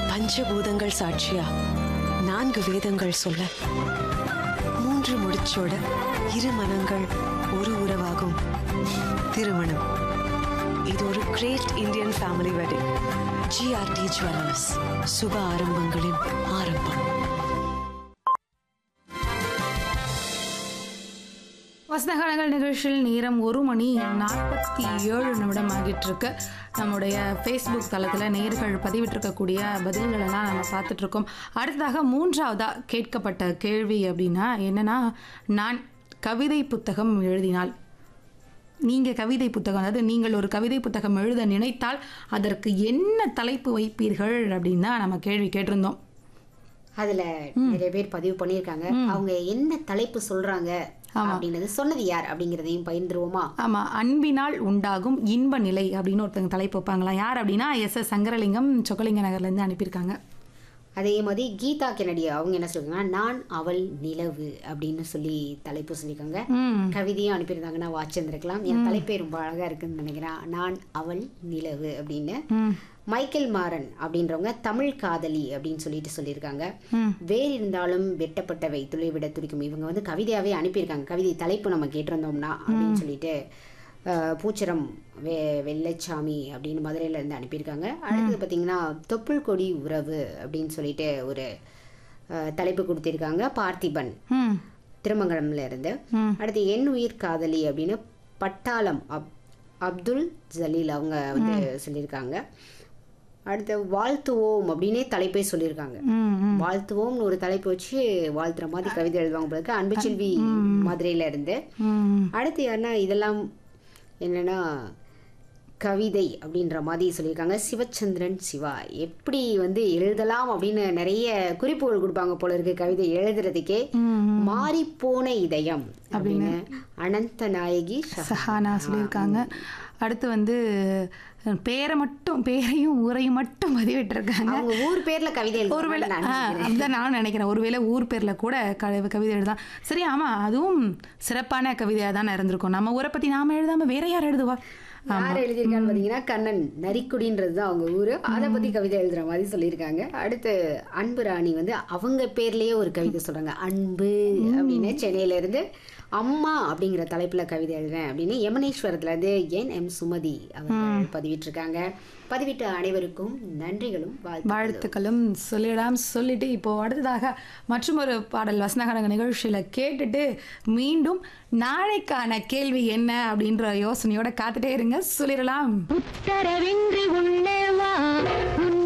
பஞ்சபூதங்கள் சாட்சியா நான்கு வேதங்கள் சொல்ல மூன்று முடிச்சோட இரு மனங்கள் ஒரு உறவாகும் திருமணம் இது ஒரு great Indian family wedding GRT jewellers சுப ஆரம்பங்களின் ஆரம்பம் வசனகாலங்கள் நிகழ்ச்சியில் நேரம் ஒரு மணி நாற்பத்தி ஏழு நிமிடம் ஆகிட்டு இருக்கு நம்முடைய ஃபேஸ்புக் தளத்தில் நேர்கள் பதிவிட்டிருக்கக்கூடிய பதில்கள் எல்லாம் நம்ம பார்த்துட்டு இருக்கோம் அடுத்ததாக மூன்றாவதாக கேட்கப்பட்ட கேள்வி அப்படின்னா என்னன்னா நான் கவிதை புத்தகம் எழுதினால் நீங்கள் கவிதை புத்தகம் அதாவது நீங்கள் ஒரு கவிதை புத்தகம் எழுத நினைத்தால் அதற்கு என்ன தலைப்பு வைப்பீர்கள் அப்படின்னு தான் நம்ம கேள்வி கேட்டிருந்தோம் அதுல நிறைய பேர் பதிவு பண்ணியிருக்காங்க அவங்க என்ன தலைப்பு சொல்றாங்க அப்படின்றது சொன்னது யார் அப்படிங்கறதையும் பகிர்ந்துருவோமா ஆமாம் அன்பினால் உண்டாகும் இன்ப நிலை அப்படின்னு ஒருத்தங்க தலைப்பு வைப்பாங்களாம் யார் அப்படின்னா எஸ் எஸ் சங்கரலிங்கம் சொக்கலிங்க நகர்லேருந்து அனுப்பியிருக்காங்க அதே மாதிரி கீதா கெனடி அவங்க என்ன சொல்றாங்கன்னா நான் அவள் நிலவு அப்படின்னு சொல்லி தலைப்பு சொல்லியிருக்காங்க ம் கவிதையும் அனுப்பியிருந்தாங்க நான் வாச்சிருந்திருக்கலாம் என் தலைப்பே ரொம்ப அழகா இருக்குன்னு நினைக்கிறேன் நான் அவள் நிலவு அப்படின்னு ம் மைக்கேல் மாறன் அப்படின்றவங்க தமிழ் காதலி அப்படின்னு சொல்லிட்டு சொல்லியிருக்காங்க ம். வேர் இருந்தாலும் வெட்டப்பட்டவை துளை விட துடிக்கும் இவங்க வந்து கவிதையாவே அனுப்பியிருக்காங்க கவிதை தலைப்பு நம்ம கேட்டிருந்தோம்னா அப்படின்னு சொல்லிட்டு அஹ், பூச்சரம் வெ வெள்ளைச்சாமி அப்படின்னு மதுரையில இருந்து அனுப்பியிருக்காங்க அடுத்தது பார்த்தீங்கன்னா தொப்புள் கொடி உறவு அப்படின்னு சொல்லிட்டு ஒரு அஹ், தலைப்பு கொடுத்திருக்காங்க பார்த்திபன் ம் திருமங்கலம்ல இருந்து ம். அடுத்து என் உயிர் காதலி அப்படின்னு பட்டாளம் அப் அப்துல் ஜலீல் அவங்க வந்து சொல்லியிருக்காங்க அடுத்து வாழ்த்துவோம் அப்படின்னே தலைப்பே சொல்லியிருக்காங்க ம் ம் வாழ்த்துவோம்னு ஒரு தலைப்பு வச்சு வாழ்த்துற மாதிரி கவிதை எழுதுவாங்க போல இருக்கு அன்புச்செல்வி மதுரையில இருந்து ம் அடுத்து யாருன்னா இதெல்லாம் என்னன்னா கவிதை அப்படின்ற மாதிரி சொல்லியிருக்காங்க சிவச்சந்திரன் சிவா எப்படி வந்து எழுதலாம் அப்படின்னு நிறைய குறிப்புகள் கொடுப்பாங்க போல இருக்கு கவிதை எழுதுறதுக்கே மாறிப்போன இதயம் அப்படின்னு அனந்த நாயகி ஷஹா. சஹானா சொல்லியிருக்காங்க அடுத்து வந்து பேரை மட்டும் பேரையும் ஊரையும் மட்டும் பதிவிட்டிருக்காங்க அவங்க ஊர் பேர்ல கவிதை ஒருவேளை எழுதுவாங்கன்னு நான் ஆ, நினைக்கிறேன். அதுதான் நான் நினைக்கிறேன் ஒருவேளை ஊர் பேரில் கூட க- கவிதை எழுதலாம் சரி ஆமாம் அதுவும் சிறப்பான கவிதையாக தானே இருந்திருக்கும் நம்ம ஊரை பற்றி நாம எழுதாமல் வேற யார் எழுதுவா யார் எழுதியிருக்கான்னு பார்த்தீங்கன்னா கண்ணன் நரிக்குடின்றது தான் அவங்க ஊரு அதை பத்தி கவிதை எழுதுற மாதிரி சொல்லியிருக்காங்க அடுத்து அன்பு ராணி வந்து அவங்க பேர்லயே ஒரு கவிதை சொல்றாங்க அன்பு அப்படின்னு சென்னையில இருந்து அம்மா அப்படிங்கிற தலைப்புல கவிதை எழுதுறேன் அப்படின்னு யமனேஸ்வரத்துல இருந்து என் எம் சுமதி அவர்கள் பதிவிட்டிருக்காங்க பதிவிட்ட அனைவருக்கும் நன்றிகளும் வாழ்த்து வாழ்த்துக்களும் சொல்லிடலாம் சொல்லிட்டு இப்போ அடுத்ததாக மற்றொரு பாடல் வசனகரங்க நிகழ்ச்சியில் கேட்டுட்டு மீண்டும் நாளைக்கான கேள்வி என்ன அப்படின்ற யோசனையோட காத்துட்டே இருங்க சொல்லிடலாம் உத்தரவின்றி உள்ளே வா உன்